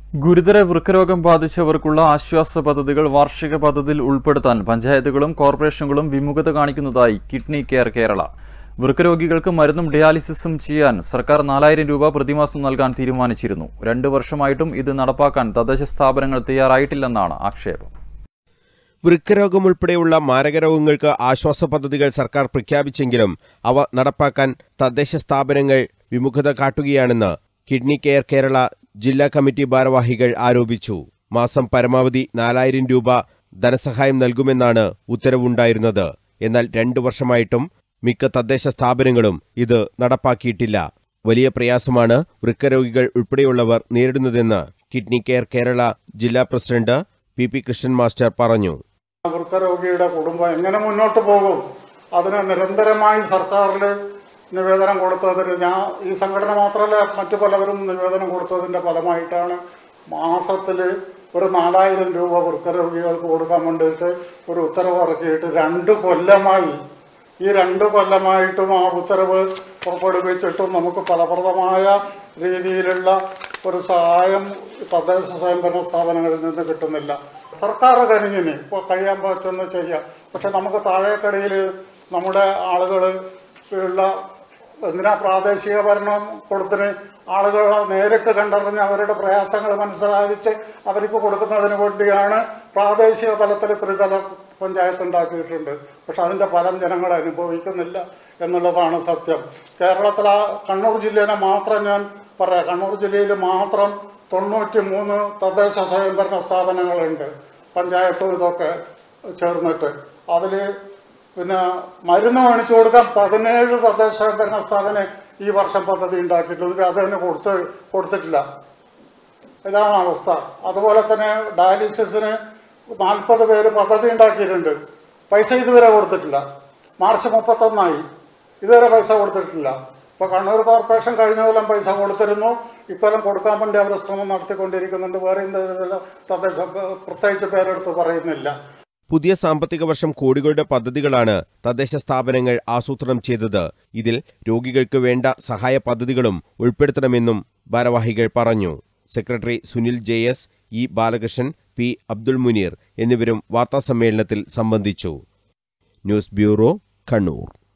ഗുരുതര വൃക്കരോഗം ബാധിച്ചവർക്കുള്ള ആശ്വാസ പദ്ധതികൾ വാർഷിക പദ്ധതിയിൽ ഉൾപ്പെടുത്താൻ പഞ്ചായത്തുകളും കോർപ്പറേഷനുകളും വിമുഖത കാണിക്കുന്നതായി കിഡ്നി കെയർ കേരള വൃക്കരോഗികൾക്ക് മരുന്നും ഡയാലിസിസും ചെയ്യാൻ സർക്കാർ നാലായിരം രൂപ പ്രതിമാസം നൽകാൻ തീരുമാനിച്ചിരുന്നു രണ്ടു വർഷമായിട്ടും ഇത് നടപ്പാക്കാൻ തദ്ദേശ സ്ഥാപനങ്ങൾ തയ്യാറായിട്ടില്ലെന്നാണ് ആക്ഷേപം വൃക്കരോഗം ഉൾപ്പെടെയുള്ള മാരകരോഗങ്ങൾക്ക് ആശ്വാസ പദ്ധതികൾ സർക്കാർ പ്രഖ്യാപിച്ചെങ്കിലും അവ നടപ്പാക്കാൻ തദ്ദേശ സ്ഥാപനങ്ങൾ വിമുഖത കാട്ടുകയാണെന്ന് കിഡ്നി കെയർ കേരള ജില്ലാ കമ്മിറ്റി ഭാരവാഹികൾ ആരോപിച്ചു മാസം പരമാവധി നാലായിരം രൂപ ധനസഹായം നൽകുമെന്നാണ് ഉത്തരവുണ്ടായിരുന്നത് എന്നാൽ രണ്ടു വർഷമായിട്ടും മിക്ക തദ്ദേശ സ്ഥാപനങ്ങളും ഇത് നടപ്പാക്കിയിട്ടില്ല വലിയ പ്രയാസമാണ് വൃക്കരോഗികൾ ഉൾപ്പെടെയുള്ളവർ നേരിടുന്നതെന്ന് കിഡ്നി കെയർ കേരള ജില്ലാ president P P Krishnan master പറഞ്ഞു വൃക്കരോഗിയുടെ കുടുംബം എങ്ങനെ മുന്നോട്ട് പോകും അതിന് നിരന്തരമായി സർക്കാരിൽ നിവേദനം കൊടുത്തതിന് ഞാൻ ഈ സംഘടന മാത്രമല്ല മറ്റു പലവരും നിവേദനം കൊടുത്തതിൻ്റെ ഫലമായിട്ടാണ് മാസത്തിൽ ഒരു നാലായിരം രൂപ വൃക്കരോഗികൾക്ക് കൊടുക്കാൻ വേണ്ടിയിട്ട് ഒരു ഉത്തരവ് ഇറക്കിയിട്ട് രണ്ട് കൊല്ലമായി ഈ രണ്ട് കൊല്ലമായിട്ടും ആ ഉത്തരവ് പുറപ്പെടുവിച്ചിട്ടും നമുക്ക് ഫലപ്രദമായ രീതിയിലുള്ള ഒരു സഹായം തദ്ദേശ സ്വയംഭരണ സ്ഥാപനങ്ങളിൽ നിന്ന് കിട്ടുന്നില്ല സർക്കാർ കനിഞ്ഞിന് ഇപ്പോൾ കഴിയാൻ പറ്റുന്ന ചെയ്യാം പക്ഷെ നമുക്ക് താഴേക്കടയിൽ നമ്മുടെ ആളുകൾ ഉള്ള എന്തിനാ പ്രാദേശിക ഭരണം കൊടുത്തിന് ആളുകളെ നേരിട്ട് കണ്ടറിഞ്ഞ് അവരുടെ പ്രയാസങ്ങൾ മനസ്സിലാക്കിച്ച് അവർക്ക് കൊടുക്കുന്നതിന് വേണ്ടിയാണ് പ്രാദേശിക തലത്തിൽ ത്രിതല പഞ്ചായത്ത് ഉണ്ടാക്കിയിട്ടുണ്ട് പക്ഷെ അതിൻ്റെ ഫലം ജനങ്ങൾ അനുഭവിക്കുന്നില്ല എന്നുള്ളതാണ് സത്യം കേരളത്തിലെ കണ്ണൂർ ജില്ലയിലെ മാത്രം ഞാൻ പറയാം കണ്ണൂർ ജില്ലയിൽ മാത്രം തൊണ്ണൂറ്റി മൂന്ന് തദ്ദേശ സ്വയംഭരണ സ്ഥാപനങ്ങളുണ്ട് പഞ്ചായത്തും ഇതൊക്കെ ചേർന്നിട്ട് അതിൽ പിന്നെ മരുന്ന് മേടിച്ചു കൊടുക്കാൻ പതിനേഴ് തദ്ദേശ സ്വയംഭരണ സ്ഥാപനം ഈ വർഷം പദ്ധതി ഉണ്ടാക്കിയിട്ടുണ്ട് അത് തന്നെ കൊടുത്ത് കൊടുത്തിട്ടില്ല ഇതാണ് അവസ്ഥ അതുപോലെ തന്നെ ഡയാലിസിസിന് നാൽപ്പത് പേര് പദ്ധതി ഉണ്ടാക്കിയിട്ടുണ്ട് പൈസ ഇതുവരെ കൊടുത്തിട്ടില്ല മാർച്ച് മുപ്പത്തൊന്നായി ഇതുവരെ പൈസ കൊടുത്തിട്ടില്ല ഇപ്പോൾ കണ്ണൂർ കോർപ്പറേഷൻ കഴിഞ്ഞ കൊല്ലം പൈസ കൊടുത്തിരുന്നു ഇക്കൊല്ലം കൊടുക്കാൻ വേണ്ടി അവർ ശ്രമം നടത്തിക്കൊണ്ടിരിക്കുന്നുണ്ട് വേറെ എന്തെങ്കിലും തദ്ദേശ പ്രത്യേകിച്ച് പേരെടുത്ത് പറയുന്നില്ല പുതിയ സാമ്പത്തിക വർഷം കോടികളുടെ പദ്ധതികളാണ് തദ്ദേശ സ്ഥാപനങ്ങൾ ആസൂത്രണം ചെയ്തത് ഇതിൽ രോഗികൾക്ക് വേണ്ട സഹായ പദ്ധതികളും ഉൾപ്പെടുത്തണമെന്നും ഭാരവാഹികൾ പറഞ്ഞു secretary Sunil J S E Balakrishnan P Abdul Munir എന്നിവരും വാർത്താസമ്മേളനത്തിൽ സംബന്ധിച്ചു ന്യൂസ് ബ്യൂറോ കണ്ണൂർ